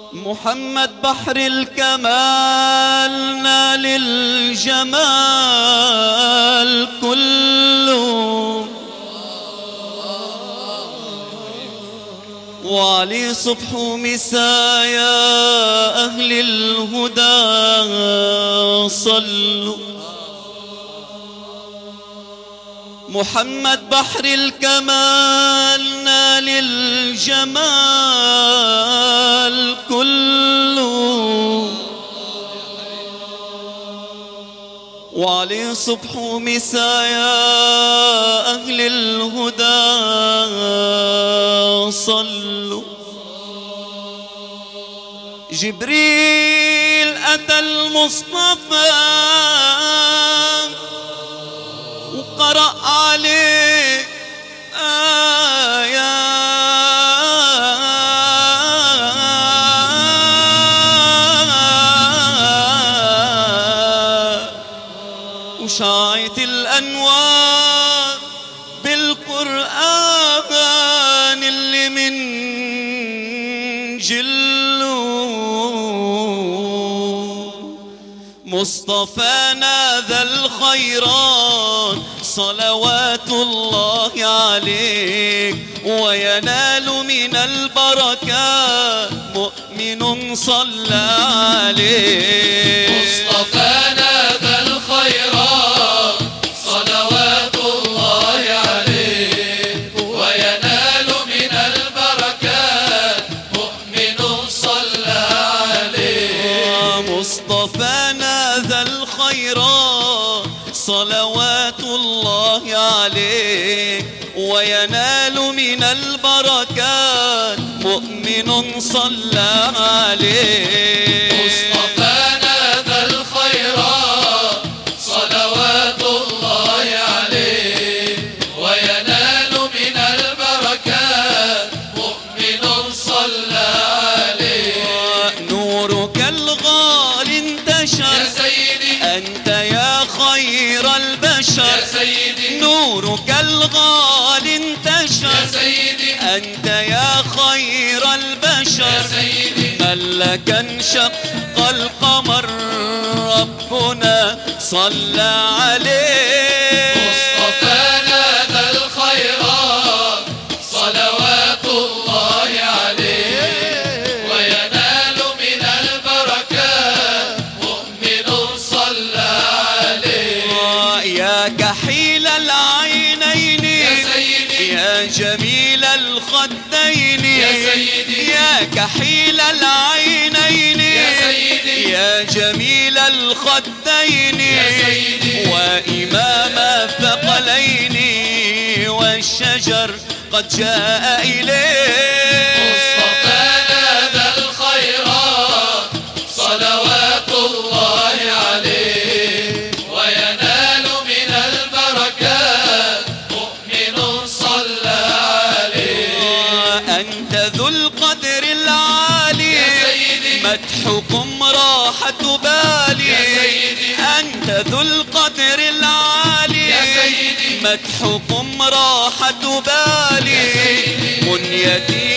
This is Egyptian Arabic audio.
محمد بحر الكمال نال الجمال كله وعلي صبح مساء يا أهل الهدى صلوا محمد بحر الكمال نال الجمال كله وعلي صبح مساء يا أهل الهدى صلوا جبريل أتى المصطفى وقرأ عليه آيات وشايت الأنوار بالقرآن اللي من جلو مصطفانا ذا الخيرات صلوات الله عليك وينال من البركات مؤمن صلى عليك مصطفانا ذا الخيرات صلوات الله عليه وينال من البركات مؤمن صلى عليه مصطفانا ذا الخيرات صلوات الله عليك وينال من البركات مؤمن صلى عليك مصطفانا ذا الخيرات صلوات الله عليه وينال من البركات مؤمن صلى عليه نورك الغالي يا انتشر سيدي أنت يا خير البشر يا سيدي نورك الغالي يا انتشر سيدي أنت يا خير يا البشر سيدي من لك انشق القمر ربنا صلى عليه مصطفانا ذا الخيرات صلوات الله عليه وينال من البركات مؤمن صلى عليه يا كحيل العينين يا سيدي يا جميل الخدين يا سيدي يا كحيل العينين يا سيدي يا جميل الخدين يا سيدي وإمام الثقلين والشجر قد جاء إليه مصطفانا ذا الخيرات صلوات الله عليه وينال من البركات مؤمن صلى عليه أنت ذو القدر العالي يا سيدي مدحكم راحة بالي يا سيدي أنت ذو القدر العالي يا سيدي مدحكم راحة بالي يا سيدي منيتي